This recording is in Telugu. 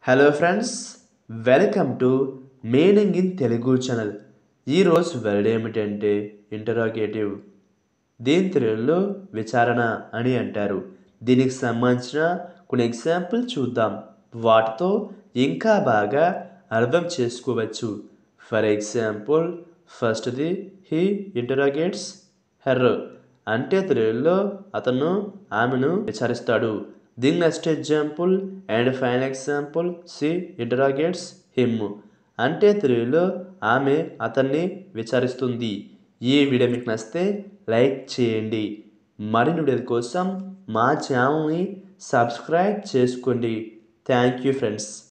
hello friends welcome to meaning in Telugu channel ఈరోజు వర్డ్ ఏమిటంటే ఇంటరాగేటివ్ దీని తెలుగులో విచారణ అని అంటారు దీనికి సంబంధించిన కొన్ని ఎగ్జాంపుల్ చూద్దాం వాటితో ఇంకా బాగా అర్థం చేసుకోవచ్చు ఫర్ ఎగ్జాంపుల్ ఫస్ట్ది హీ ఇంటరాగేట్స్ హెర్ అంటే తెలుగులో అతను ఆమెను విచారిస్తాడు దీని next example and final example she interrogates him అంటే తెలుగులో ఆమె అతన్ని విచారిస్తుంది ఈ వీడియో మీకు నచ్చితే లైక్ చేయండి మరిన్ని వీడియోల కోసం మా ఛానల్ని సబ్స్క్రైబ్ చేసుకోండి థ్యాంక్ యూ ఫ్రెండ్స్